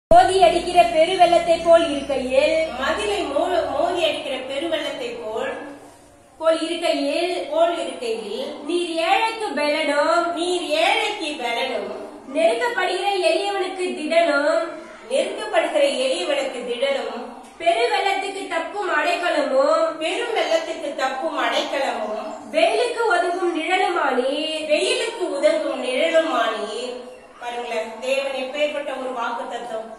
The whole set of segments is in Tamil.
மோதி அடிக்கிற பெருவெள்ளத்தை போல் இருக்கையில் மதிலை மோ- மோதி அடிக்கிற பெருவெள்ளத்தை போல் போல் இருக்கையில் போல் இருக்கையில் நீர் ஏழைக்கு பெலனும் நீர் ஏழைக்கு பலனும் நெருக்கப்படுகிற எளியவனுக்கு திடனும் நெருக்கப்படுகிற எளியவனுக்கு திடனும் பெருவெள்ளத்துக்கு தப்பும் அடைக்கலமும் பெரும் வெள்ளத்துக்கு தப்பும் அடைக்கலமும் வெயிலுக்கு ஒதுங்கும் நிழலுமானீர் வெயிலுக்கு உதவும் நிழலுமானீர் பாருங்களேன் தேவன் எப்பேற்பட்ட ஒரு வாக்கு தத்துவம்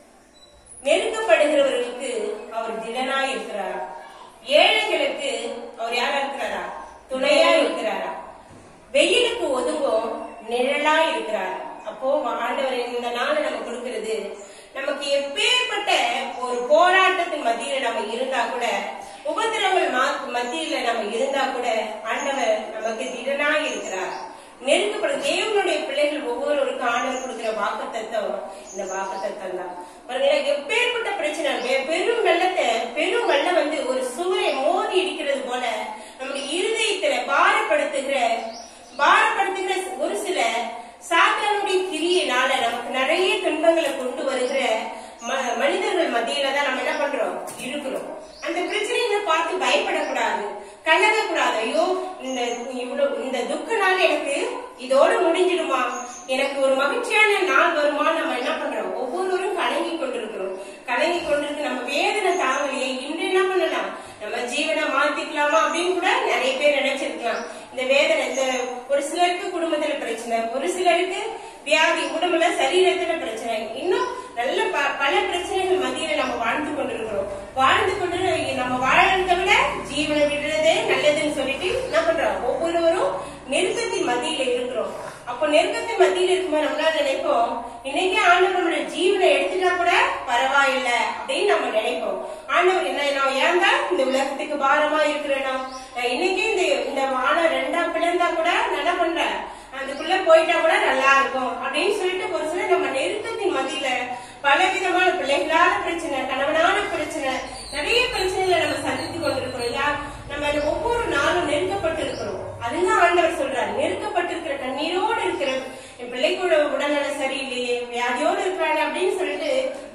நெருக்கப்படுகிறவர்களுக்கு அவர் திடனா இருக்கிறாரா ஏழைகளுக்கு அவர் யாரா இருக்கிறாரா துணையா இருக்கிறாரா வெயிலுக்கு ஒதுங்கும் நிழலா இருக்கிறாரா அப்போ ஆண்டவர் இந்த நாள் நம்ம கொடுக்கிறது நமக்கு எப்பேற்பட்ட ஒரு போராட்டத்தின் மத்தியில நம்ம இருந்தா கூட உபத்திரங்கள் மா- மத்தியில நம்ம இருந்தா கூட ஆண்டவர் நமக்கு திடனா இருக்கிறார் நெருக்கப்படும் தேவனுடைய பிள்ளைகள் ஒவ்வொருவருக்கும் ஆண்டவர் கொடுக்கிற வாக்கு தத்துவம் இந்த வாக்கு தத்துவம் தான் பாருங்க, எப்பேற்பட்ட பிரச்சனை பெ- பெரும் வெள்ளத்தை பெரும் வெள்ளம் வந்து ஒரு சுவரை மோதி இடிக்கிறது போல நம்முடைய இருதயத்துல பாரப்படுத்துகிற பாரப்படுத்துகிற ஒரு சில சாத்தானுடைய கிரியினால நமக்கு நிறைய துன்பங்களை கொண்டு வருகிற ம- மனிதர்கள் மத்தியில தான் நம்ம என்ன பண்றோம் இருக்கிறோம் அந்த பிரச்சனைகளை பார்த்து பயப்படக்கூடாது கலங்கக்கூடாது ஐயோ இந்த இவ்வளவு இந்த துக்க நாள் எனக்கு இதோட முடிஞ்சிடுமா எனக்கு ஒரு மகிழ்ச்சியான நாள் வருமா நம்ம என்ன பண்றோம் ஒவ்வொருவரும் கலங்கி கொண்டிருக்கிறோம் கலங்கி கொண்டிருக்கு நம்ம வேதனை தாங்கலையே இன்று என்ன பண்ணலாம் நம்ம ஜீவனை மாத்திக்கலாமா அப்படின்னு கூட நிறைய பேர் நினைச்சிருக்கலாம் இந்த வேதனை இந்த ஒரு சிலருக்கு குடும்பத்துல பிரச்சனை ஒரு சிலருக்கு வியாதி உடம்புல சரீரத்துல பிரச்சனை இன்னும் நல்ல ப- பல பிரச்சனைகள் மத்தியில நம்ம வாழ்ந்து கொண்டிருக்கிறோம் வாழ்ந்து கொண்டு நம்ம வாழறதை விட ஜீவனை விடுறதே நல்லதுன்னு சொல்லிட்டு என்ன பண்றோம் ஒவ்வொருவரும் நெருக்கத்தின் மத்தியில இருக்கிறோம் அப்போ நெருக்கத்தின் மத்தியில இருக்கும்போது நம்மளால நினைப்போம் இன்னைக்கே ஆண்டவர் நம்மளோட ஜீவனை எடுத்துட்டா கூட பரவாயில்ல அப்படின்னு நம்ம நினைப்போம் ஆண்டவர் என்ன நான் ஏன் தான் இந்த உலகத்துக்கு பாரமா இருக்கிறேனா நான் இன்னைக்கே இந்த இந்த வானம் ரெண்டா பிளந்தா கூட நான் என்ன பண்றேன் அதுக்குள்ள போயிட்டா கூட நல்லா இருக்கும் அப்படின்னு சொல்லிட்டு ஒரு சில நம்ம நெருக்கத்தின் மத்தியில பல விதமான பிள்ளைகளான பிரச்சனை கணவனான பிரச்சனை நிறைய பிரச்சனைகளை நம்ம சந்தித்து கொண்டிருக்கிறோம் இல்லையா நம்ம அதுல ஒவ்வொரு நாளும் நெருக்கப்பட்டு இருக்கிறோம் அதுதான் ஆண்டவர் சொல்றாரு நெருக்கப்பட்டிருக்கிற கண்ணீரோடு இருக்கிற என் பிள்ளைக்கூட உடல்நல சரியில்லையே வியாதியோடு இருக்கிறாங்க அப்படின்னு சொல்லிட்டு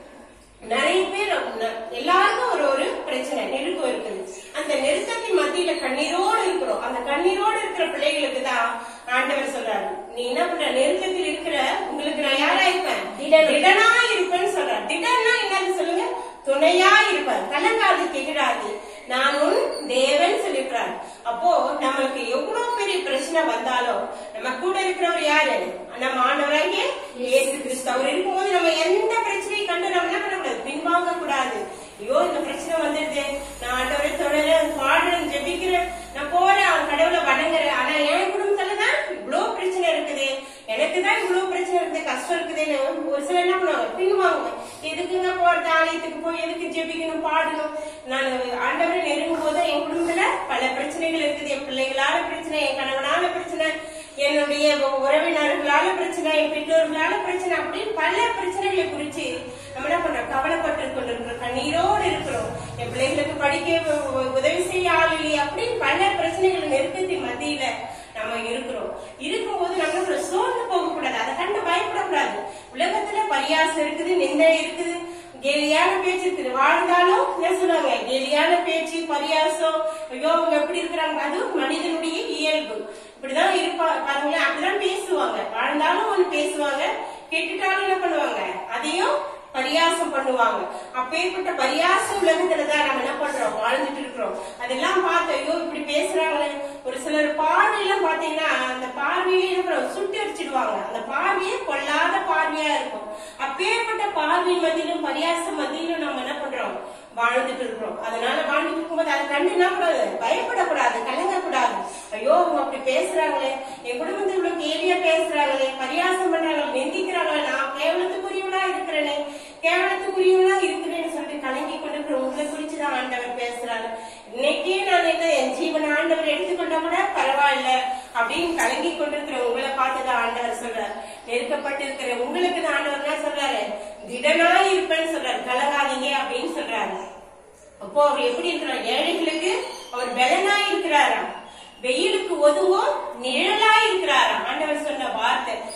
நிறைய பேர் ந- எல்லாருக்கும் ஒரு ஒரு பிரச்சனை நெருக்கம் இருக்குது அந்த நெருக்கத்தின் மத்தியில கண்ணீரோடு இருக்கிறோம் அந்த கண்ணீரோடு இருக்கிற பிள்ளைகளுக்கு தான் ஆண்டவர் சொல்றாரு நீ என்ன பண்ற நெருக்கத்தில் இருக்கிற உங்களுக்கு நான் யாரா இருப்பேன் திடன். திடனா இருப்பேன்னு சொல்றாரு திடன்னா என்னன்னு சொல்லுங்க துணையா இருப்பேன் கலங்காது திகழாது நான் உன் தேவன் சொல்லியிருக்கிறார் அப்போ நமக்கு எவ்வளவு பெரிய பிரச்சனை வந்தாலும் நம்ம கூட இருக்கிறவர் யாரு நம்ம ஆண்டவராகிய இயேசு கிறிஸ்து அவர் இருக்கும்போது நம்ம எந்த பிரச்சனையை கண்டு நம்ம என்ன பண்ணக்கூடாது பின்வாங்க கூடாது ஐயோ இந்த பிரச்சனை வந்துடுது நான் ஆண்டவரை தொடரேன் பாடுறேன் ஜெபிக்கிறேன் நான் போறேன் அவன் கடவுளை வணங்குறேன் ஆனா என் குடும்பத்துல தான் இவ்வளவு பிரச்சனை இருக்குது எனக்கு தான் இவ்வளவு பிரச்சனை இருக்குது கஷ்டம் இருக்குதுன்னு ஒரு சிலர் என்ன பண்ணுவாங்க பின்வாங்க எதுக்குங்க போறது ஆலயத்துக்கு போய் எதுக்கு ஜெபிக்கணும் பாடணும் நான் ஆண்டவரை நெருங்கும் போது என் குடும்பத்துல பல பிரச்சனைகள் இருக்குது என் பிள்ளைகளால பிரச்சனை என் கணவனால பிரச்சனை என்னுடைய உறவினர்களால பிரச்சனை என் பெற்றோர்களால பிரச்சனை அப்படின்னு பல பிரச்சனைகளை குறிச்சு நம்ம என்ன பண்றோம் கவலைப்பட்டு கொண்டிருக்கிறோம் கண்ணீரோடு இருக்கிறோம் என் பிள்ளைகளுக்கு படிக்க உ- உதவி செய்ய ஆள் இல்லையே அப்படின்னு பல பிரச்சனைகள் நெருக்கத்தின் மத்தியில நம்ம இருக்கிறோம் இருக்கும்போது நம்ம சோர்ந்து போக கூடாது அதை கண்டு பயப்படக்கூடாது உலகத்துல பரியாசம் இருக்குது நிந்தை இருக்குது கேலியான பேச்சு இருக்குது வாழ்ந்தாலும் என்ன சொல்லுவாங்க கேலியான பேச்சு பரியாசம் ஐயோ அவங்க எப்படி இருக்கிறாங்க அது மனிதனுடைய இயல்பு இப்படிதான் இருப்பா பாருங்களேன் அப்படிதான் பேசுவாங்க வாழ்ந்தாலும் ஒண்ணு பேசுவாங்க கேட்டுட்டாலும் என்ன பண்ணுவாங்க அதையும் பரியாசம் பண்ணுவாங்க அப்பேற்பட்ட பரியாச உலகத்துல தான் நம்ம என்ன பண்றோம் வாழ்ந்துட்டு இருக்கிறோம் அதெல்லாம் பார்த்து ஐயோ இப்படி பேசுறாங்களே ஒரு சிலர் பார்வையெல்லாம் பாத்தீங்கன்னா அந்த பார்வையிலே என்ன பண்ணுவாங்க சுட்டு அடிச்சிடுவாங்க அந்த பார்வையே கொள்ளாத பார்வையா இருக்கும் அப்பேற்பட்ட பார்வை மத்தியிலும் பரியாச மத்தியிலும் நம்ம என்ன பண்றோம் வாழ்ந்துட்டு இருக்கிறோம் அதனால வாழ்ந்துட்டு இருக்கும்போது அதை கண்டு என்ன கூடாது பயப்படக்கூடாது கலங்கக்கூடாது ஐயோ அவங்க அப்படி பேசுறாங்களே என் குடும்பத்தில் இவ்வளவு கேலியா பேசுறாங்களே பரியாசம் பண்றாங்களே நிந்திக்கிறாங்களே நான் கேவலத்துக்குரியவனா இருக்கிறேனே கேவலத்துக்குரியவனா இருக்கிறேன்னு சொல்லிட்டு கலங்கி கொண்டிருக்கிற உங்களை குறிச்சுதான் ஆண்டவர் பேசுறாரு இன்னைக்கே நான் என்ன என் ஜீவன ஆண்டவர் எடுத்துக்கொண்டா கூட பரவாயில்ல அப்படின்னு கலங்கி கொண்டிருக்கிற உங்களை பார்த்துதான் ஆண்டவர் சொல்றாரு நெருக்கப்பட்டு இருக்கிற உங்களுக்கு தான் ஆண்டவர் என்ன சொல்றாரு திடனா இருப்பேன்னு சொல்றாரு கலங்காதீங்க அப்படின்னு சொல்றாரு அப்போ அவர் எப்படி இருக்கிறார் ஏழைகளுக்கு அவர் பலனா இருக்கிறாராம் வெயிலுக்கு ஒதுவும் நிழலா இருக்கிறாராம் ஆண்டவர் சொன்ன வார்த்தை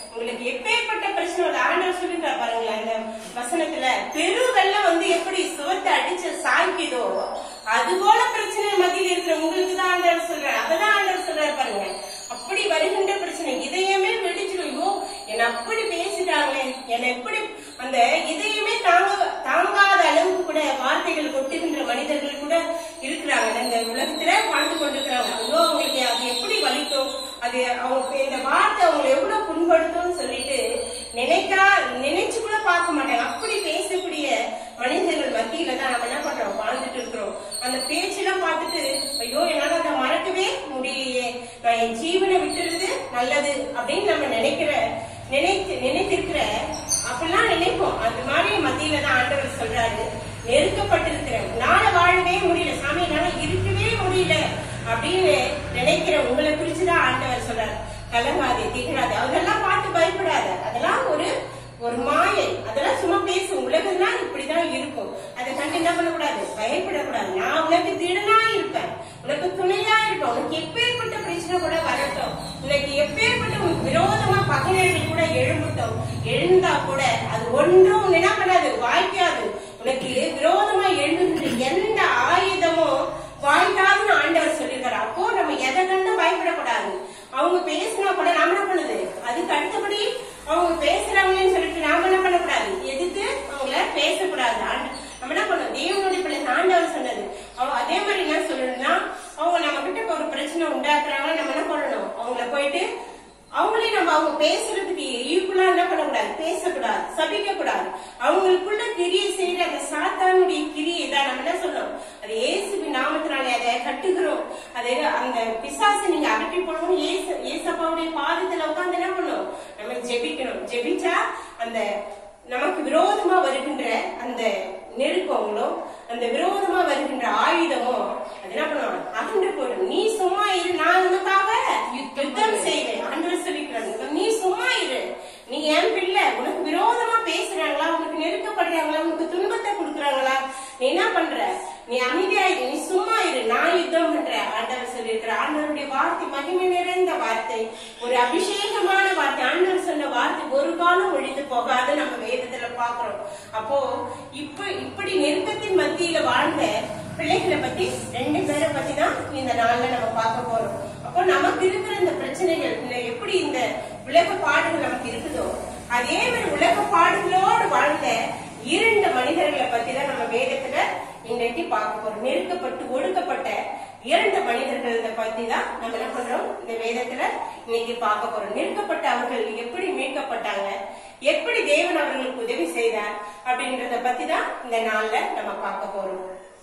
உங்களுக்கு எப்பேற்பட்ட பிரச்சனை வருது ஆண்டவர் சொல்லிருக்கார் பாருங்களேன் இந்த வசனத்துல பெரு வெள்ளம் வந்து எப்படி சுவத்தை அடிச்சு சாய்க்குதோ அது போல பிரச்சனை மத்தியில் இருக்கிற உங்களுக்கு தான் ஆண்டவர் சொல்றாரு அததான் ஆண்டவர் சொல்றாரு பாருங்க அப்படி வருகின்ற பிரச்சனை இதயமே வெடிச்சிடும் ஐயோ என்ன அப்படி பேசிட்டாங்களே என்ன எப்படி அந்த இதயமே தாங்க தாங்காத அளவுக்கு கூட வார்த்தைகள் கொட்டுகின்ற மனிதர்கள் கூட இருக்கிறாங்க இந்த உலகத்துல வாழ்ந்து கொண்டிருக்கிறாங்க ஐயோ அவங்களுக்கு அது எப்படி வலிக்கும் அது அவங்க இந்த வார்த்தை அவங்களை எவ்வளவு புண்படுத்தும்னு சொல்லிட்டு நினைக்கா நினைச்சு கூட பார்க்க மாட்டாங்க அப்படி பேசக்கூடிய மனிதர்கள் மத்தியில தான் நம்ம என்ன பண்றோம் வாழ்ந்துட்டு இருக்கிறோம் அந்த பேச்செல்லாம் பார்த்துட்டு ஐயோ என்னால அதை மறக்கவே முடியலையே நான் என் ஜீவனை விட்டுறது நல்லது அப்படின்னு நம்ம நினைக்கிற நினைத்து நினைத்திருக்கிற அப்படிலாம் நினைப்போம் அந்த மாதிரி மத்தியில தான் ஆண்டவர் சொல்றாரு நெருக்கப்பட்டிருக்கிறேன் நாள வாழவே முடியல சாமி என்னால இருக்கவே முடியல அப்படின்னு நினைக்கிற உங்களை குறிச்சுதான் ஆண்டவர் சொல்றாரு கலங்காதே திகழாதே அதெல்லாம் பார்த்து பயப்படாத அதெல்லாம் ஒரு ஒரு மாயை அதெல்லாம் சும்மா பேசும் உலகம் தான் இப்படிதான் இருக்கும் அதை கண்டு என்ன பண்ணக்கூடாது பயப்படக்கூடாது நான் உனக்கு திடனா இருப்பேன் உனக்கு துணையா இருப்பேன் உனக்கு எப்பேற்பட்ட பிரச்சனை கூட வரட்டும் உனக்கு எப்பேற்பட்ட உனக்கு விரோதமா பகைஞர்கள் கூட எழும்பட்டும் எழுந்தா கூட அது ஒன்றும் உன்னை என்ன பண்ணாது வாய்க்காது உனக்கு விரோதமா எழுந்துகிற எந்த ஆயுதமும் வாய்க்காதுன்னு ஆண்டவர் சொல்லியிருக்காரு அப்போ நம்ம எதை கண்டு பயப்படக்கூடாது அவங்க பேசினா கூட நாம என்ன பண்ணுது அதுக்கு அடுத்தபடி அவங்க பேசுறாங்களேன்னு சொல்லிட்டு நாம என்ன பண்ணக்கூடாது எதுக்கு அவங்கள பேசக்கூடாது ஆண்ட- நம்ம என்ன பண்ணணும் தேவனுடைய பிள்ளை ஆண்டவர் சொன்னது அவ அதே மாதிரி என்ன சொல்லணும்னா அவங்க நம்ம கிட்ட ஒரு பிரச்சனை உண்டாக்குறாங்க நம்ம என்ன பண்ணணும் அவங்கள போயிட்டு அவங்களே நம்ம அவங்க பேசுறதுக்கு ஈக்குவலா என்ன பண்ணக்கூடாது பேசக்கூடாது சபிக்க கூடாது அவங்களுக்குள்ள கிரியை செய்யற அந்த சாத்தானுடைய கிரியை தான் நம்ம என்ன சொல்லணும் அது இயேசுவின் நாமத்தினாலே அதை கட்டுகிறோம் அதை அந்த பிசாசு நீங்க அகற்றி போடணும் ஏசு ஏசப்பாவுடைய பாதத்துல உட்கார்ந்து என்ன பண்ணணும் நம்ம ஜெபிக்கணும் ஜெபிச்சா அந்த நமக்கு விரோதமா வருகின்ற அந்த நெருக்கங்களும் அந்த விரோதமா வருகின்ற ஆயுதமும் அது என்ன பண்ணுவாங்க அகன்று போயிடும் நீ சும்மா இரு நான் உனக்காக யுத்தம் செய்வேன் ஆண்டவர் சொல்லிக்கிறாங்க நீ சும்மா இரு நீ என் பிள்ளை உனக்கு விரோதமா பேசுறாங்களா உனக்கு நெருக்கப்படுறாங்களா உனக்கு துன்பத்தை கொடுக்குறாங்களா நீ என்ன பண்ற நீ அமைதியா இரு நீ சும்மா இரு நான் யுத்தம் பண்ற ஆண்டவர் சொல்லியிருக்கிற ஆண்டவருடைய வார்த்தை மகிமை நிறைந்த வார்த்தை ஒரு அபிஷேகமான வார்த்தை ஆண்டவர் சொன்ன வார்த்தை ஒரு காலம் ஒழிந்து போகாது நம்ம வேதத்துல பாக்குறோம் அப்போ இப்ப இப்படி நெருக்கத்தின் மத்தியில வாழ்ந்த பிள்ளைகளை பத்தி ரெண்டு பேரை பத்தி தான் இந்த நாள்ல நம்ம பார்க்க போறோம் அப்போ நமக்கு இருக்கிற இந்த பிரச்சனைகள் இந்த எப்படி இந்த உலக பாடுகள் நமக்கு இருக்குதோ அதே மாதிரி உலக பாடுகளோடு வாழ்ந்த இரண்டு மனிதர்களை பத்தி தான் நம்ம வேதத்துல இன்றைக்கு பார்க்க போறோம் நெருக்கப்பட்டு ஒடுக்கப்பட்ட இரண்டு மனிதர்களை பத்தி தான் நம்ம என்ன பண்றோம் இந்த வேதத்துல இன்னைக்கு பார்க்க போறோம் நெருக்கப்பட்ட அவர்கள் எப்படி மீட்கப்பட்டாங்க எப்படி தேவன் அவர்களுக்கு உதவி செய்தார் அப்படின்றத பத்தி தான் இந்த நாள்ல நம்ம பார்க்க போறோம்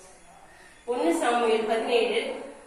ஒன்னு சாமுவேல் பதினேழு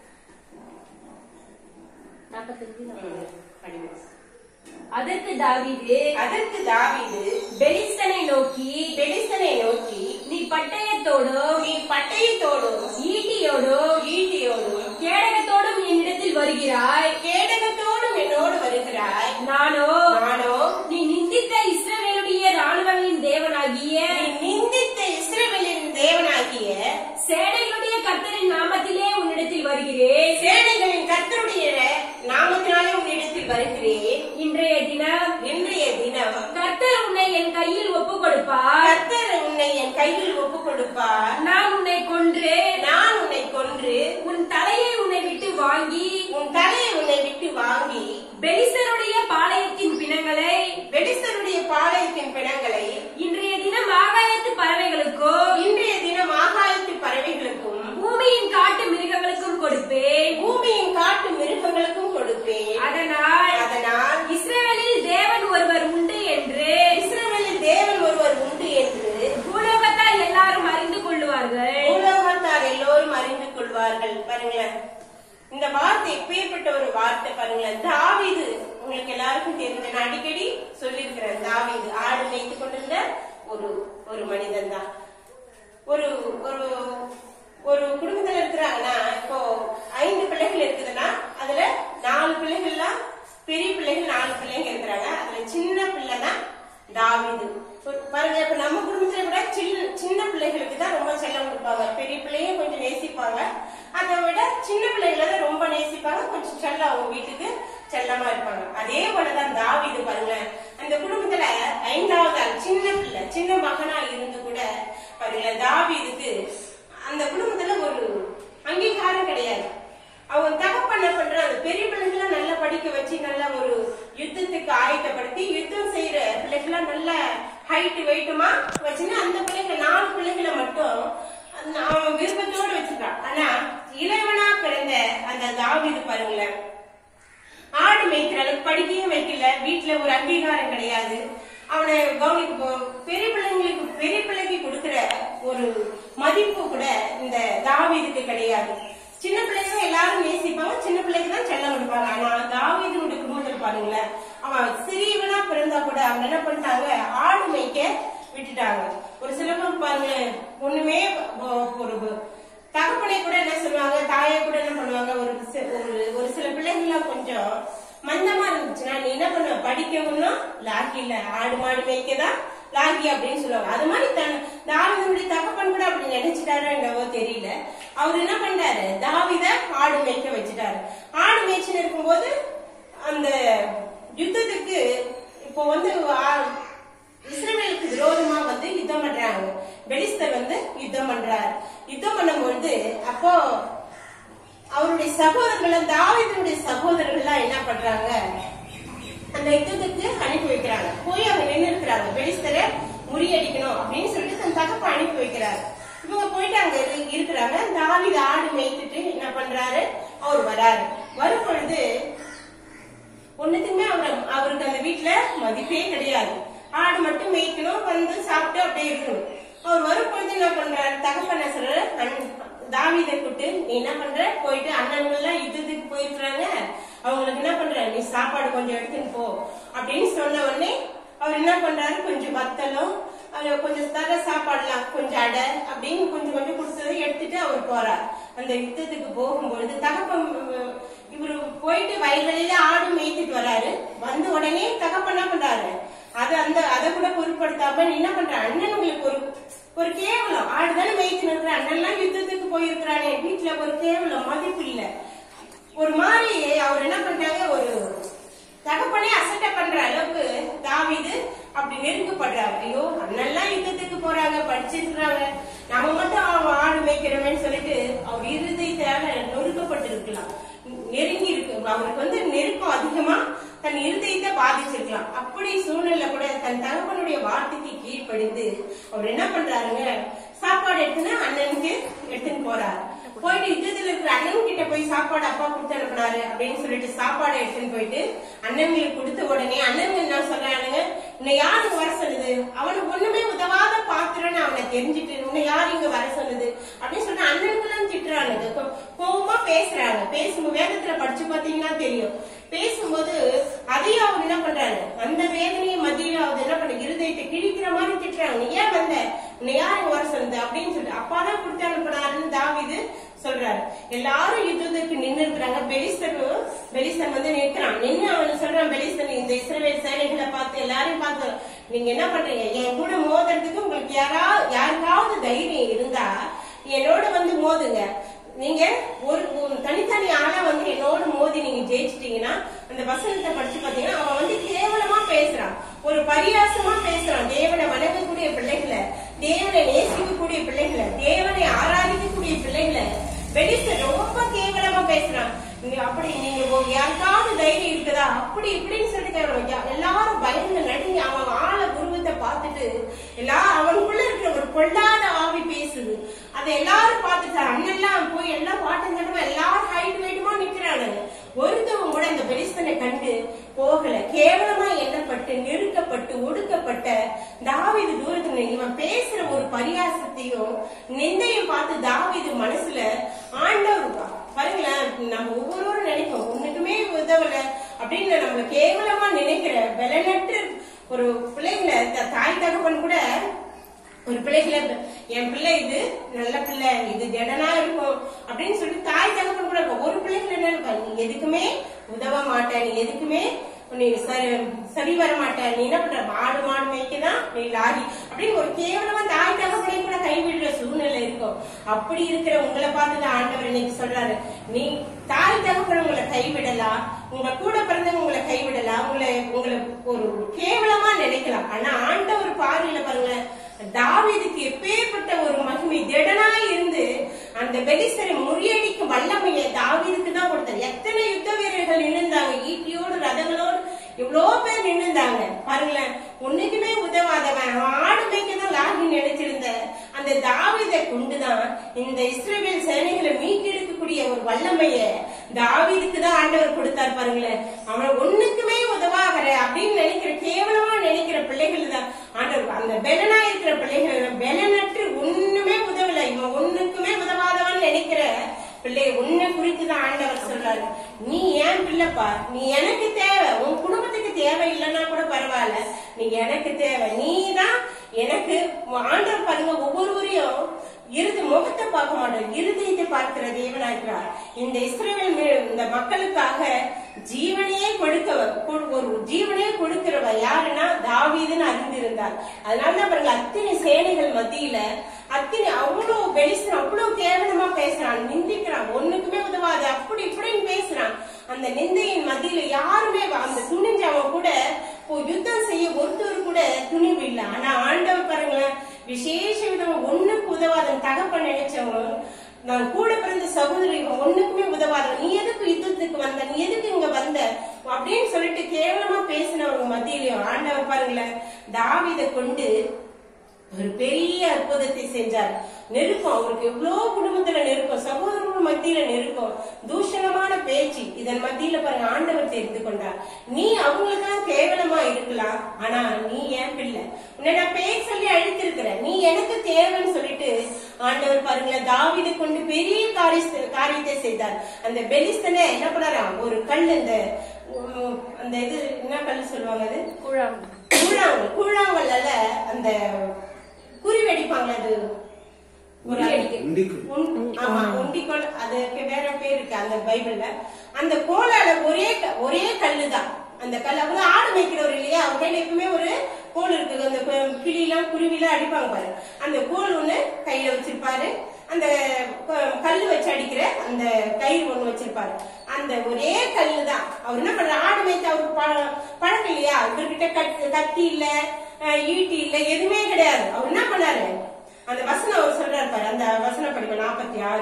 படிங்க. அதற்கு தாவீது அதற்கு தாவீது பெலிஸ்தனை நோக்கி பெலிஸ்தனை நோக்கி நீ பட்டயத்தோடும் நீ பட்டயத்தோடும் ஈட்டியோடும் ஈட்டியோடும் கேடகத்தோடும் என்னிடத்தில் வருகிறாய் கேடகத்தோடும் என்னோடு வருகிறாய் நானோ நானோ நீ நிந்தித்த இஸ்ரவேலுடைய ராணுவங்களின் தேவனாகிய நீ நிந்தித்த இஸ்ரவேலின் தேவனாகிய சேனைகளுடைய கர்த்தரின் நாமத்திலே உன்னிடத்தில் வருகிறேன் சேனைகளின் கர்த்தருடைய நாமத்தினாலே உன்னிடத்தில் வருகிறேன் இன்றைய தினம் இன்றைய தினம் கர்த்தர் உன்னை என் கையில் ஒப்புக் கொடுப்பார் கர்த்தர் உன்னை என் கையில் ஒப்பு கொடுப்பார் நான் உன்னை கொன்று நான் உன்னை கொன்று உன் தலையை உன்னை விட்டு வாங்கி உன் தலையை உன்னை விட்டு வாங்கி பெலிஸ்தருடைய பாளையத்தின் பிணங்களை வெடிசருடைய பாளையத்தின் பிணங்களை இன்றைய தினம் ஆகாயத்து பறவைகளுக்கும் இன்றைய தினம் ஆகாயத்து பறவைகளுக்கும் பூமியின் காட்டு மிருகங்களுக்கும் கொடுப்பேன் பூமியின் காட்டு மிருகங்களுக்கும் கொடுப்பேன் அதனால் அதனால் இஸ்ரவேலில் தேவன் ஒருவர் உண்டு என்று இஸ்ரவேலில் தேவன் ஒருவர் உண்டு என்று பூலோகத்தால் எல்லாரும் அறிந்து கொள்ளுவார்கள் உலகத்தார் எல்லோரும் அறிந்து கொள்வார்கள் பாருங்களேன் இந்த வார்த்தை எப்பேற்பட்ட ஒரு வார்த்தை பாருங்களேன் தாவீது உங்களுக்கு எல்லாருக்கும் தெரிஞ்ச நான் அடிக்கடி சொல்லியிருக்கிறேன் தாவீது ஆடு வைத்து கொண்டிருந்த ஒரு ஒரு மனிதன் தான் ஒரு ஒரு ஒரு குடும்பத்துல இருக்கிறாங்கன்னா இப்போ ஐந்து பிள்ளைகள் இருக்குதுன்னா அதுல நாலு பிள்ளைகள்லாம் பெரிய பிள்ளைகள் நாலு பிள்ளைங்க இருக்கிறாங்க அதுல சின்ன பிள்ளை தான் தாவீது ஒரு- பாருங்க இப்ப நம்ம குடும்பத்துல கூட சின்ன சின்ன பிள்ளைகளுக்கு தான் ரொம்ப செல்லம் கொடுப்பாங்க பெரிய பிள்ளையும் கொஞ்சம் நேசிப்பாங்க அதை விட சின்ன பிள்ளைகளை தான் ரொம்ப நேசிப்பாங்க கொஞ்சம் செல்லம் அவங்க வீட்டுக்கு செல்லமா இருப்பாங்க அதே போலதான் தாவீது பாருங்க அந்த குடும்பத்துல ஐந்தாவது ஆள் சின்ன பிள்ளை சின்ன மகனா இருந்து கூட அவர்கள தாவீதுக்கு அந்த குடும்பத்துல ஒரு அங்கீகாரம் கிடையாது அவங்க தகப்பன் என்ன பண்ற அந்த பெரிய பிள்ளைகளை நல்லா படிக்க வச்சு நல்ல ஒரு யுத்தத்துக்கு ஆயத்தப்படுத்தி யுத்தம் செய்யற பிள்ளைகளை நல்ல ஹைட் வெயிட்டுமா வச்சுன்னு அந்த பிள்ளைங்க நாலு பிள்ளைகளை மட்டும் அந்த அவன் விருப்பத்தோடு வச்சிருக்கான் ஆனா இளைவனா பிறந்த அந்த தாவீது பாருங்களேன் ஆடு மேய்க்கிற அளவுக்கு படிக்கவே வைக்கல வீட்டுல ஒரு அங்கீகாரம் கிடையாது அவனை கவனிக்க போ- பெரிய பிள்ளைங்களுக்கு பெரிய பிள்ளைக்கு கொடுக்கிற ஒரு மதிப்பு கூட இந்த தாவீதுக்கு கிடையாது சின்ன பிள்ளைங்க எல்லாரும் நேசிப்பாங்க சின்ன பிள்ளைக்கு தான் செல்லம் கொடுப்பாங்க ஆனா தாவீதுனுடைய குடும்பத்தில் பாருங்களேன் அவன் சிறியவனா பிறந்தா கூட அவங்க என்ன பண்ணிட்டாங்க ஆடு மேய்க்க விட்டுட்டாங்க ஒரு சில பேர் பாருங்களேன் ஒண்ணுமே ஒ- ஒரு தகப்பனை கூட என்ன சொல்லுவாங்க தாயை கூட என்ன பண்ணுவாங்க ஒரு சி- ஒரு ஒரு சில பிள்ளைங்களாம் கொஞ்சம் மந்தமா இருந்துச்சுன்னா நீ என்ன பண்ணுவ படிக்கணும்னா லாக்கி இல்ல ஆடு மாடு மேய்க்கதான் லாக்கி அப்படின்னு சொல்லுவாங்க அது மாதிரி தன் தாவிதனுடைய தகப்பன் கூட அப்படி நினைச்சிட்டாரோ என்னவோ தெரியல அவர் என்ன பண்றாரு தாவித ஆடு மேய்க்க வச்சுட்டாரு ஆடு மேய்ச்சின்னு இருக்கும்போது அந்த யுத்தத்துக்கு இப்போ வந்து ஆ- இஸ்ரவேலுக்கு விரோதமா வந்து யுத்தம் பண்றாங்க பெலிஸ்தர் வந்து யுத்தம் பண்றார் யுத்தம் பண்ணும்பொழுது அப்போ அவருடைய சகோதரர்கள் தாவீதுடைய சகோதரர்கள் எல்லாம் என்ன பண்றாங்க அந்த யுத்தத்துக்கு அனுப்பி வைக்கிறாங்க போய் அவங்க நின்று இருக்கிறாங்க பெலிஸ்தரை முறியடிக்கணும் அப்படின்னு சொல்லிட்டு தன் தகப்ப அனுப்பி வைக்கிறாரு இவங்க போயிட்டு அங்க இரு- இருக்கிறாங்க தாவீது ஆடு மேய்த்துட்டு என்ன பண்றாரு அவர் வராரு வரும் பொழுது ஒண்ணுத்துக்குமே அவர் அவருக்கு அந்த வீட்டுல மதிப்பே கிடையாது ஆடு மட்டும் மேய்க்கணும் வந்து சாப்பிட்டு அப்படியே இருக்கணும் அவர் வரும் பொழுது என்ன பண்றாரு தகப்பன சொல்றாரு "அண்ணன், தாவீதை கூட்டு நீ என்ன பண்ற போயிட்டு அண்ணன்கள் எல்லாம் யுத்தத்துக்கு போயிருக்கிறாங்க அவங்களுக்கு என்ன பண்ற நீ சாப்பாடு கொஞ்சம் எடுத்துன்னு போ அப்படின்னு சொன்ன உடனே அவர் என்ன பண்றாரு கொஞ்சம் வத்தலும் அது கொஞ்சம் தர சாப்பாடுலாம் கொஞ்சம் அடை அப்படின்னு கொஞ்சம் கொஞ்சம் கொடுத்ததை எடுத்துட்டு அவர் போறார் அந்த யுத்தத்துக்கு போகும்பொழுது தகப்பன் உம், இவரு போயிட்டு வயல்வெளியில ஆடு மேய்த்துட்டு வராரு வந்த உடனே தகப்பன் என்ன பண்றாரு அது அந்த அதை கூட பொருட்படுத்தாம நீ என்ன பண்ற அண்ணன் உங்களுக்கு ஒரு ஒரு கேவலம் ஆடு தானே மேய்த்து நிற்கிற அண்ணன்லாம் யுத்தத்துக்கு போயிருக்கிறானே வீட்டுல ஒரு கேவலம் மதிப்பு இல்ல ஒரு மாதிரி அவர் என்ன பண்றாங்க ஒரு தகப்பனே அசட்டை பண்ற அளவுக்கு தாவீது அப்படி நெருக்கப்படுறாரு ஐயோ அண்ணெல்லாம் யுத்தத்துக்கு போறாங்க படிச்சிருக்கிறாங்க நம்ம மட்டும் அவன் ஆடு மேய்க்கிறவன்னு சொல்லிட்டு அவர் இருதயத்தால நொறுக்கப்பட்டு இருக்கலாம் நெருங்கி இருக்கு அவருக்கு வந்து நெருக்கம் அதிகமா தன் இருதயத்தை பாதிச்சிருக்கலாம் அப்படி சூழ்நிலை கூட தன் தகப்பனுடைய வார்த்தைக்கு கீழ்ப்படிந்து அவர் என்ன பண்றாருங்க சாப்பாடு எடுத்துன்னு அண்ணனுக்கு எடுத்துன்னு போறாரு போயிட்டு யுத்தத்துல இருக்கிற அண்ணன் கிட்ட போய் சாப்பாடு அப்பா கொடுத்து அனுப்புனாரு அப்படின்னு சொல்லிட்டு சாப்பாடு எடுத்துன்னு போயிட்டு அண்ணன்களுக்கு கொடுத்த உடனே அண்ணன் என்ன சொல்றானுங்க உன்னை யாரு வர சொல்லுது அவனுக்கு ஒண்ணுமே உதவாத பாத்திரன்னு அவனை தெரிஞ்சுட்டு உன்னை யாரு இங்க வர சொல்லுது அப்படின்னு சொல்லிட்டு அண்ணன்களும் திட்டுறானுங்க கோ- கோவமா பேசுறாங்க பேசும்போது வேதத்துல படிச்சு பாத்தீங்கன்னா தெரியும் பேசும்போது அதையும் அவர் என்ன பண்றாரு அந்த வேதனையை மத்தியில அவர் என்ன பண்ண இருதயத்தை கிழிக்கிற மாதிரி திட்டுறாங்க நீ ஏன் வந்த உன்னை யார் இங்க வர சொல்லுது அப்படின்னு சொல்லிட்டு அப்பாதான் கொடுத்து அனுப்புனாருன்னு தாவிது சொல்றாரு எல்லாரும் யுத்தத்துக்கு நின்று இருக்கிறாங்க பெலிஸ்தன் பெலிஸ்தன் வந்து நிற்கிறான் நின்னு அவன் சொல்றான் பெலிஸ்தன் இந்த இஸ்ரவேல் சேனைகளை பார்த்து எல்லாரையும் பார்த்து நீங்க என்ன பண்றீங்க என் கூட மோதுறதுக்கு உங்களுக்கு யாராவது யாருக்காவது தைரியம் இருந்தா என்னோட வந்து மோதுங்க நீங்க ஒரு ஒரு தனித்தனி ஆளா வந்து என்னோட மோதி நீங்க ஜெயிச்சிட்டீங்கன்னா அந்த வசனத்தை படிச்சு பாத்தீங்கன்னா அவன் வந்து கேவலமா பேசுறான் ஒரு பரியாசமா பேசுறான் தேவனை வணங்கக்கூடிய பிள்ளைகளை தேவனை நேசிக்கக்கூடிய பிள்ளைகளை தேவனை ஆராதிக்கக்கூடிய பிள்ளைகளை வெளிச்ச ரொம்ப கேவலமா பேசுறான் நீங்க அப்படி நீங்க ஒரு யாருக்காவது தைரியம் இருக்குதா அப்படி இப்படின்னு சொல்லி கேக்குறான். யா- எல்லாரும் பயந்து நடுங்கி அவன் ஆள உருவத்தை பார்த்துட்டு எல்லா அவனுக்குள்ள இருக்கிற ஒரு பொல்லாத ஆவி பேசுது அதை எல்லாரும் பார்த்துட்டு அண்ணெல்லாம் போய் எல்லாம் பாட்டம் கட்டமா எல்லாரும் ஹைட் வெயிட்டுமா நிக்கிறானுங்க ஒருத்தவங்க கூட இந்த பெலிஸ்தனை கண்டு போகல கேவலமா எண்ணப்பட்டு நெருக்கப்பட்டு ஒடுக்கப்பட்ட தாவீது தூரத்துல இவன் பேசுற ஒரு பரியாசத்தையும் நிந்தையும் பார்த்து தாவீது மனசுல ஆண்டவர் பா- பாருங்களேன் நம்ம ஒவ்வொருவரும் நினைப்போம் ஒண்ணுக்குமே உதவல அப்படின்னு நம்மள கேவலமா நினைக்கிற பலனற்ற ஒரு பிள்ளைங்களை த- தாய் தகப்பன் கூட ஒரு பிள்ளைகளை என் பிள்ளை இது நல்ல பிள்ளை இது ஜடனா இருக்கும் அப்படின்னு சொல்லிட்டு தாய் தகப்பன் கூட இருக்கும். ஒரு பிள்ளைகள் என்ன இருக்கா நீ எதுக்குமே உதவ மாட்ட நீ எதுக்குமே நீ சரி சரி வர மாட்ட நீ என்ன பண்ற மாடு மாடு மேய்க்கதான் நீ லாரி அப்படின்னு ஒரு கேவலமா தாய் தகப்பனை கூட கைவிடுற சூழ்நிலை இருக்கும் அப்படி இருக்கிற உங்களை பார்த்து தான் ஆண்டவர் இன்னைக்கு சொல்றாரு நீ தாய் தகப்பன் உங்களை கைவிடலாம் உங்க கூட பிறந்தவங்க உங்களை கைவிடலாம் உங்களை உங்களை ஒரு கேவலமா நினைக்கலாம் ஆனா ஆண்டவர் பார்வையில பாருங்க தாவீதுக்கு எப்பேற்பட்ட ஒரு மகிமை திடனாய் இருந்து அந்த பெலிஸ்தரை முறியடிக்கும் வல்லமையை தாவீதுக்கு தான் கொடுத்தார் எத்தனை யுத்த வீரர்கள் நின்னுந்தாங்க ஈட்டியோடு ரதங்களோடு எவ்வளவு பேர் நின்னுந்தாங்க பாருங்களேன் ஒண்ணுக்குமே உதவாதவன் அவன் ஆடு மேய்க்கதான் லாகி நினைச்சிருந்த அந்த தாவீதை கொண்டுதான் இந்த இஸ்ரேல் சேனைகளை மீட்டெடுக்கக்கூடிய ஒரு வல்லமைய தாவீதுக்கு தான் ஆண்டவர் கொடுத்தார் பாருங்களேன் அவன் ஒண்ணுக்குமே உதவாகிற அப்படின்னு நினைக்கிற கேவலமா நினைக்கிற பிள்ளைகள் தான் ஆண்டவர் அந்த பெலனா இருக்கிற பிள்ளைகள் பெலனற்று ஒண்ணுமே உதவல இவன் ஒண்ணுக்குமே உதவாதவன் நினைக்கிற பிள்ளை உன்னை குறித்து தான் ஆண்டவர் சொல்றாரு நீ ஏன் பிள்ளைப்பா நீ எனக்கு தேவை உன் குடும்பத்துக்கு தேவை இல்லைன்னா கூட பரவாயில்ல நீ எனக்கு தேவை நீ தான் எனக்கு ஆண்டவர் பாருங்க ஒவ்வொருவரையும் இறுதி முகத்தை பார்க்க மாட்டோம் இருதயத்தை பார்க்கிற தேவனாகிறார் இந்த இஸ்ரேல் இந்த மக்களுக்காக ஜீவனையே கொடுக்கவர் கொடு- ஒரு ஜீவனையே கொடுக்கிறவர் யாருன்னா தாவீதுன்னு அறிந்திருந்தார் அதனாலதான் பாருங்க அத்தனை சேனைகள் மத்தியில அத்தனை அவ்வளவு பெலிசன் அவ்வளவு கேவலமா பேசுறான் நிந்திக்கிறான் ஒண்ணுக்குமே உதவாது அப்படி இப்படின்னு பேசுறான் அந்த நிந்தையின் மத்தியில யாருமே வ- அந்த துணிஞ்சவன் கூட இப்போ யுத்தம் செய்ய ஒருத்தர் கூட துணிவு இல்ல ஆனா ஆண்டவர் பாருங்களேன் விசேஷ விதம் ஒண்ணுக்கு உதவாத தகப்பன் நினைச்சவங்க நான் கூட பிறந்த சகோதரி ஒண்ணுக்குமே உதவாத நீ எதுக்கு யுத்தத்துக்கு வந்த நீ எதுக்கு இங்க வந்த அப்படின்னு சொல்லிட்டு கேவலமா பேசினவங்க மத்தியிலையும் ஆண்டவர் பாருங்களேன் தாவீதை கொண்டு ஒரு பெரிய அற்புதத்தை செஞ்சார் நெருக்கம் அவருக்கு எவ்வளவு குடும்பத்துல நெருக்கம் சகோதரர்கள் மத்தியில நெருக்கம் தூஷணமான பேச்சு இதன் மத்தியில பாருங்க ஆண்டவர் தெரிந்து கொண்டார் நீ அவங்களுக்காக கேவலமா இருக்கலாம் ஆனா நீ ஏன் பிள்ளை உன்னை நான் பேர் சொல்லி அழித்திருக்கிற நீ எனக்கு தேவைன்னு சொல்லிட்டு ஆண்டவர் பாருங்களேன் தாவீதை கொண்டு பெரிய காரிய காரியத்தை செய்தார் அந்த பெலிஸ்தனை என்ன பண்ணாராம் ஒரு கல் இந்த உம், அந்த இது என்ன கல் சொல்லுவாங்க அது குழாம் கூழாங்கல் கூழாங்கல்ல அந்த குறி வெடிப்பாங்க அது ஒரு உரியடிக்கு. உண்டிக்கு உண்- ஆமா உண்டிக்கோல் அதுக்கு வேற பேர் இருக்கு அந்த பைபிள்ல அந்த கோலால ஒரே க- ஒரே கல்லுதான் அந்த கல் அவங்க ஆடு மேய்க்கிறவர் இல்லையா அவங்க கையில எப்பவுமே ஒரு கோல் இருக்கு அந்த கு- கிளியெல்லாம் குருவிலாம் அடிப்பாங்க பாரு அந்த கோல் ஒண்ணு கையில வச்சிருப்பாரு அந்த க- கல்லு வச்சு அடிக்கிற அந்த கயிறு ஒண்ணு வச்சிருப்பாரு அந்த ஒரே கல்லு தான் அவர் என்ன பண்ற ஆடு மேய்ச்ச அவருக்கு ப- பழக்கம் இல்லையா இவர்கிட்ட கத்- கத்தி இல்ல அஹ், ஈட்டி இல்ல எதுவுமே கிடையாது அவர் என்ன பண்ணாரு அந்த வசனம் அவர் சொல்றாரு பாரு அந்த வசனம் படிப்பேன் நாற்பத்தி ஆறு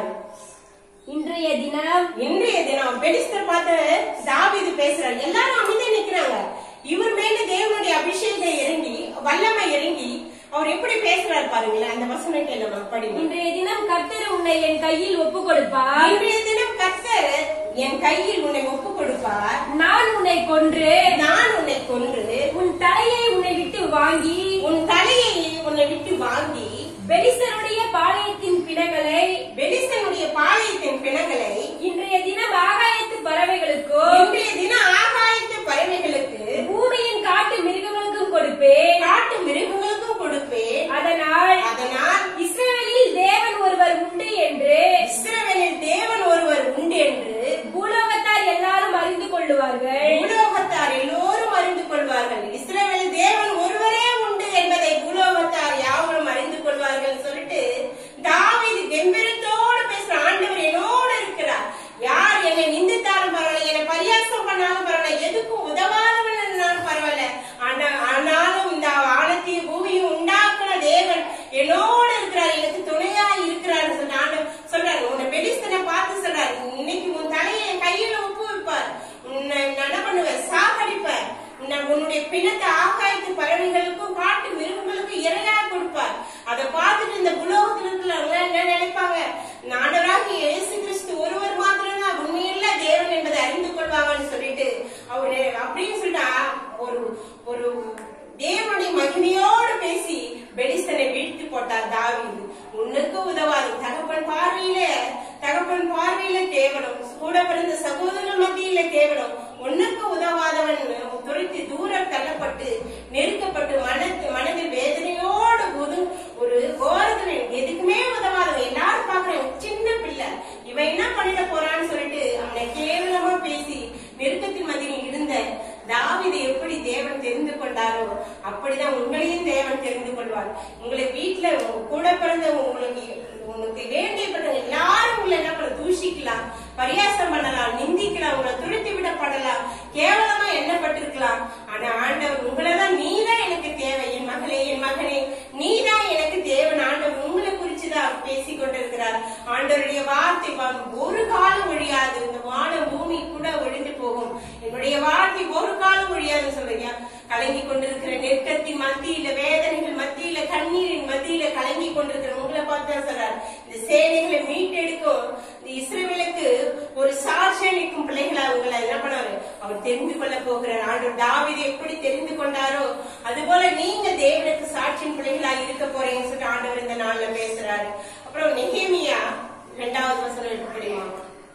இன்றைய தினம் இன்றைய தினம் பெலிஸ்தர் பார்த்து தாவீது பேசுறாரு எல்லாரும் அமைதியா நிக்கிறாங்க இவர் மேல தேவனுடைய அபிஷேகம் இறங்கி வல்லமை இறங்கி அவர் எப்படி பேசுறாரு பாருங்களேன் அந்த வசனம் கேளுங்க படிங்க இன்றைய தினம் கர்த்தர் உன்னை என் கையில் ஒப்பு கொடுப்பார் இன்றைய தினம் கர்த்தர் என் கையில் உன்னை ஒப்பு கொடுப்பார் நான் உன்னை கொன்று நான் உன்னை கொன்று உன் தலையை உன்னை விட்டு வாங்கி உன் தலையை உன்னை விட்டு வாங்கி பெலிஸ்தருடைய பாளையத்தின் பிணங்களை பெலிஸ்தனுடைய பாளையத்தின் பிணங்களை இன்றைய தினம் ஆகாயத்து பறவைகளுக்கும் இன்றைய தினம் ஆகாயத்து பறவைகளுக்கு பூமியின் காட்டு மிருகங்களுக்கும் கொடுப்பேன் காட்டு மிருகங்களுக்கும் கொடுப்பேன் அதனால் அதனால் இஸ்ரவேலில் தேவன் ஒருவர் உண்டு என்று இஸ்ரவேலில் தேவன் ஒருவர் உண்டு என்று பூலோகத்தார் எல்லாரும் அறிந்து கொள்ளுவார்கள் பூலோகத்தார் எல்லோரும் அறிந்து கொள்வார்கள் இஸ்ரவேல் தேவன் ஒருவரே உண்டு என்பதை பூலோகத்தார் யாவரும் அறிந்து கொள்வார்கள் சொல்லிட்டு தாவீது கம்பீரத்தோடு பேசுற ஆண்டவர் என்னோடு இருக்கிறார் யார் என்னை நிந்தித்தாலும் பரவாயில்ல என்னை பரியாசம் பண்ணாலும் பரவாயில்ல எதுக்கும் உதவாதவன் இருந்தாலும் பரவாயில்ல ஆனா ஆனாலும் இந்த வானத்தையும் பூமியும் உண்டாக்குன தேவன் என்னோடு இருக்கிறார் எனக்கு துணையா இருக்கிறார் சொல்லிட்டு ஆண்டவர் சொல்றாரு உன்னை பெலிஸ்தனை பார்த்து சொல்றாரு இன்னைக்கு உன் தலையை என் கையில ஒப்பு வைப்பார் உன்னை நான் என்ன பண்ணுவேன் சாகடிப்பேன் நான் உன்னுடைய பிணத்தை ஆகாயத்து பறவைகளுக்கும் காட்டு மிருகங்களுக்கும் இரையா கொடுப்பார் அதை பார்த்துட்டு இந்த புலோகத்தில் இருக்கிறவங்க என்ன நினைப்பாங்க நாடராகி இயேசு கிறிஸ்து ஒருவர் மாத்திரம் தான் உண்மையில்ல தேவன் என்பதை அறிந்து கொள்வாங்கன்னு சொல்லிட்டு அவரு அப்படின்னு சொல்லிட்டா ஒரு ஒரு தேவனுடைய மகிமையோடு பேசி பெலிஸ்தனை வீழ்த்தி போட்டார் தாவீது உன்னுக்கு உதவாது தகப்பன் பார்வையில தகப்பன் பார்வையில கேவலம் கூட பிறந்த சகோதரர்கள் மத்தியில கேவலம் உன்னுக்கு உதவாதவன் துரைத்து தூரம் தள்ளப்பட்டு நெருக்கப்பட்டு மனத்து மனதில் வேதனையோடு ஒரு ஒரு கோரதனை எதுக்குமே உதவாதவன் எல்லாரும் பாக்குறேன் சின்ன பிள்ளை இவன் என்ன பண்ணிட போறான்னு சொல்லிட்டு அவனை கேவலமா பேசி நெருக்கத்தின் மத்தியில் இருந்த தாவீதை எப்படி தேவன் தெரிந்து கொண்டாரோ அப்படிதான் உங்களையும் தேவன் தெரிந்து கொள்வார் உங்களை வீட்டுல உங்க கூட பிறந்த உங்களுக்கு உங்களுக்கு வேண்டியப்பட்ட எல்லாரும் உங்களை என்ன பண்ண தூஷிக்கலாம் பரியாசம் பண்ணலாம் நிந்திக்கலாம் உங்களை துரத்தி விடப்படலாம் இந்த சேனைகளை மீட்டெடுக்கும் இந்த இஸ்ரவேலுக்கு ஒரு சாட்சியளிக்கும் பிள்ளைகளை அவங்களை என்ன பண்ணாரு அவர் தெரிந்து கொள்ள போகிறார் ஆண்டவர் தாவீதை எப்படி தெரிந்து கொண்டாரோ அதுபோல நீங்க தேவனுக்கு சாட்சியின் பிள்ளைகளா இருக்க போறீங்கன்னு சொல்லிட்டு ஆண்டவர் இந்த நாள்ல பேசுறாரு அப்புறம் நெகேமியா இரண்டாவது வசனம் எடுத்து படிமா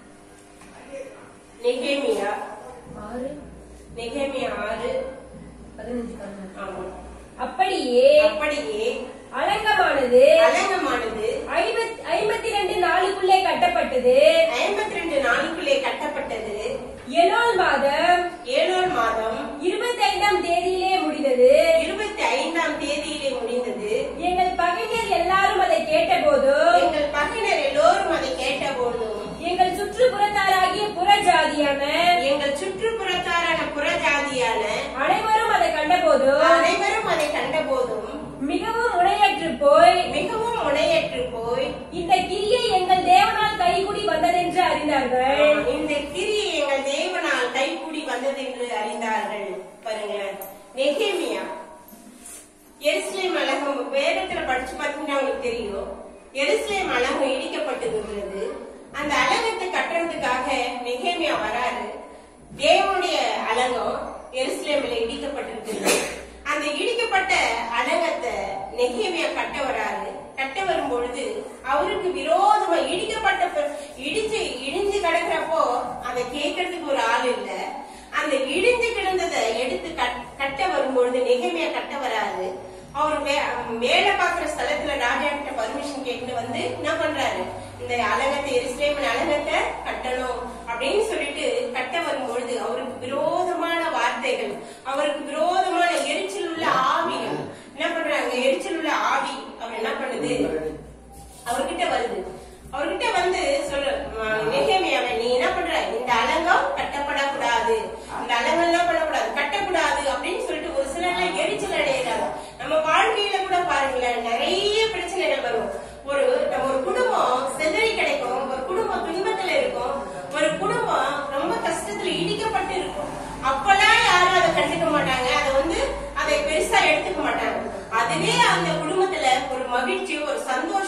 நெகேமியா ஆறு நெகேமியா ஆறு பதினஞ்சு பதினாறு. ஆமா அப்படியே அப்படியே அலங்கமானது அலங்கமானது ஐம்பத்- ஐம்பத்தி ரெண்டு நாளுக்குள்ளே கட்டப்பட்டது ஐம்பத்தி ரெண்டு நாளுக்குள்ளே கட்டப்பட்டது எலோல் மாதம் ஏழோர் மாதம் இருபத்தி ஐந்தாம் தேதியிலே முடிந்தது இருபத்தி ஐந்தாம் தேதியிலே முடிந்தது எங்கள் பகைஞர் எல்லாரும் அதை கேட்டபோது எங்கள் பகையினர் எல்லோரும் அதை கேட்டபோதும் எங்கள் சுற்றுப்புறத்தாராகிய புறஜாதியான எங்கள் சுற்றுப்புறத்தாரான புறஜாதியான அனைவரும் அதை கண்டபோது அனைவரும் அதை கண்டபோதும் மிகவும் முனையற்று போய் மிகவும் முனையற்று போய் இந்த கிரியை எங்கள் தேவனால் கைகூடி வந்ததென்று அறிந்தார்கள் இந்த கிரியை எங்கள் தேவனால் கைகூடி வந்தது என்று அறிந்தார்கள் பாருங்களேன் நெகேமியா எருசலேம் அழகம் வேதத்துல படிச்சு பார்த்தீங்கன்னா உங்களுக்கு தெரியும் எருசலேம் அழகம் இடிக்கப்பட்டிருக்கிறது அந்த அலங்கத்தை கட்டுறதுக்காக நெகேமியா வராரு தேவனுடைய அலங்கம் எருசலேம்ல இடிக்கப்பட்டிருக்கிறது அந்த இடிக்கப்பட்ட அலங்கத்தை நெகேமியா கட்ட வராரு கட்ட வரும் பொழுது அவருக்கு விரோதமா இடிக்கப்பட்ட ப- இடிச்சு இடிஞ்சு கிடக்குறப்போ அதை கேட்கறதுக்கு ஒரு ஆள் இல்ல அந்த இடிஞ்சு கிடந்ததை எடுத்து கட்- கட்ட வரும்பொழுது நெகேமியா கட்ட வராரு அவர் வே- வேலை பார்க்கிற ஸ்தலத்துல ராஜா கிட்ட பர்மிஷன் கேட்டு வந்து என்ன பண்றாரு இந்த அலங்கத்தை எருசலேமின் அலங்கத்தை கட்டணும் அப்படின்னு சொல்லிட்டு கட்ட வரும்பொழுது அவருக்கு விரோதமான வார்த்தைகள் அவருக்கு விரோதமான எரிச்சல் உள்ள ஆவிகள் என்ன பண்றாங்க எரிச்சல் உள்ள ஆவி அவர் என்ன பண்ணுது அவர்கிட்ட வருது அவர்கிட்ட வந்து சொல்லு நெகேமியாவை நீ என்ன பண்ற இந்த அலங்கம் கட்டப்படக்கூடாது இந்த அலங்கம் என்ன பண்ணக்கூடாது கட்டக்கூடாது அப்படின்னு சொல்லிட்டு ஒரு சிலர் எரிச்சல் அடையிறாங்க நம்ம வாழ்க்கையில கூட பாருங்களேன் நிறைய பிரச்சனைகள் வரும் ஒரு நம்ம ஒரு குடும்பம் செதறி கிடைக்கும் ஒரு குடும்பம் துன்பத்துல இருக்கும் ஒரு குடும்பம் ரொம்ப கஷ்டத்துல இடிக்கப்பட்டு இருக்கும் அப்பெல்லாம் யாரும் அதை கண்டுக்க மாட்டாங்க அதை வந்து அதை பெருசா எடுத்துக்க மாட்டாங்க அதுவே அந்த குடும்பத்துல ஒரு மகிழ்ச்சி ஒரு சந்தோஷம்